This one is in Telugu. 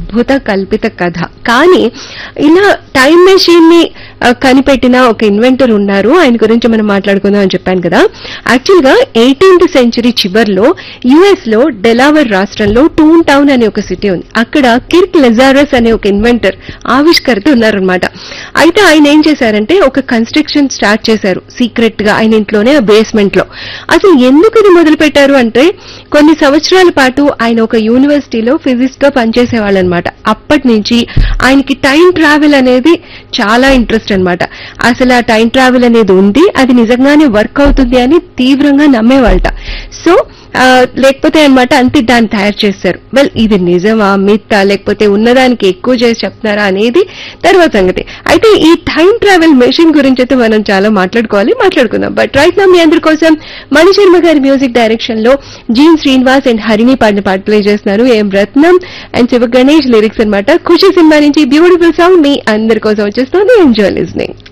అద్భుత కల్పిత కథ కానీ ఇలా టైం మెషిన్ ని ఆ, కనిపెట్టిన ఒక ఇన్వెంటర్ ఉన్నారు ఆయన గురించి మనం మాట్లాడుకుందాం అని చెప్పాను కదా యాక్చువల్ గా ఎయిటీన్త్ సెంచరీ చివర్లో యుఎస్ లో డెలావర్ రాష్ట్రంలో టూన్ టౌన్ అనే ఒక సిటీ ఉంది అక్కడ కిర్క్ లెజారస్ అనే ఒక ఇన్వెంటర్ ఆవిష్కర్త ఉన్నారనమాట అయితే ఆయన ఏం చేశారంటే ఒక కన్స్ట్రక్షన్ స్టార్ట్ చేశారు సీక్రెట్ గా ఆయన ఇంట్లోనే బేస్మెంట్ లో అసలు ఎందుకు ఇది మొదలు పెట్టారు అంటే కొన్ని సంవత్సరాల పాటు ఆయన ఒక యూనివర్సిటీలో ఫిజిక్స్ గా పనిచేసేవాళ్ళు అనమాట అప్పటి నుంచి ఆయనకి టైం ట్రావెల్ అనేది చాలా ఇంట్రెస్ట్ అన్నమాట అసలు ఆ టైం ట్రావెల్ అనేది ఉంది అది నిజంగానే వర్క్ అవుతుంది అని తీవ్రంగా నమ్మేవాళ్ళట సో ఆ, లేకపోతే అన్నమాట అంతే దాన్ని తయారు చేస్తారు వెల్ ఇది నిజమా మిత్తా లేకపోతే ఉన్నదానికి ఎక్కువ చేసి చెప్తున్నారా అనేది తర్వాత సంగతి అయితే ఈ టైం ట్రావెల్ మెషిన్ గురించి అయితే మనం చాలా మాట్లాడుకోవాలి మాట్లాడుకుందాం బట్ రైట్ నా మీ అందరి కోసం మణి శర్మ గారి మ్యూజిక్ డైరెక్షన్ లో జీన్ శ్రీనివాస్ అండ్ హరిణి పాడిన పాట ప్లే చేస్తున్నారు A M Ratnam and Siva Ganesh lyrics అన్నమాట ఖుషి సినిమా నుంచి బ్యూటిఫుల్ సాంగ్ మీ అందరి కోసం వచ్చేస్తుంది ఎంజాయ్ లిస్నింగ్